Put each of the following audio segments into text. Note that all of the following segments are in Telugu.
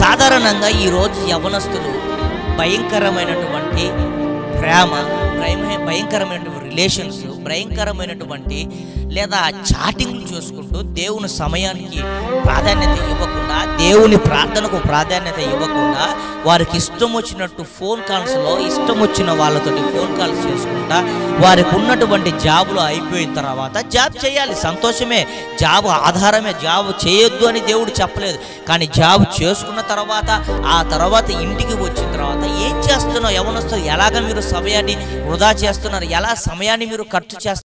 సాధారణంగా ఈరోజు యవనస్తులు భయంకరమైనటువంటి ప్రేమ భయం భయంకరమైనటువంటి రిలేషన్స్ భయంకరమైనటువంటి లేదా చాటింగ్లు చూసుకుంటూ దేవుని సమయానికి ప్రాధాన్యత ఇవ్వకుండా దేవుని ప్రార్థనకు ప్రాధాన్యత ఇవ్వకుండా వారికి ఇష్టం వచ్చినట్టు ఫోన్ కాల్స్లో ఇష్టం వచ్చిన వాళ్ళతోటి ఫోన్ కాల్స్ చేసుకుంటా వారికి ఉన్నటువంటి జాబులు అయిపోయిన తర్వాత జాబ్ చేయాలి సంతోషమే జాబ్ ఆధారమే జాబ్ చేయొద్దు అని దేవుడు చెప్పలేదు కానీ జాబ్ చేసుకున్న తర్వాత ఆ తర్వాత ఇంటికి వచ్చిన తర్వాత ఏం చేస్తున్నావు యవనస్తులు ఎలాగ మీరు సమయాన్ని వృధా చేస్తున్నారు ఎలా సమయాన్ని మీరు ఖర్చు చేస్తున్నారు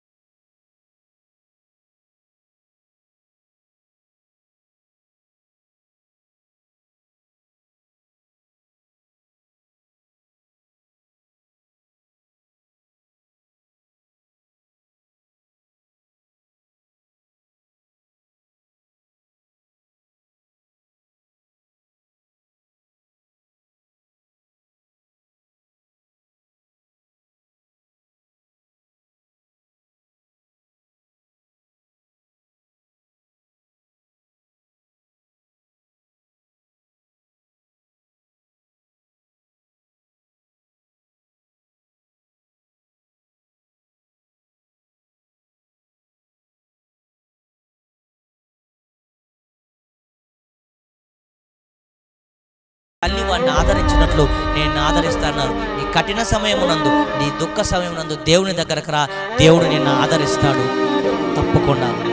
తల్లి వాడిని ఆదరించినట్లు నేను ఆదరిస్తాను నీ కఠిన సమయమునందు నీ దుఃఖ సమయమునందు దేవుని దగ్గరకు రా దేవుడు నిన్ను ఆదరిస్తాడు తప్పకుండా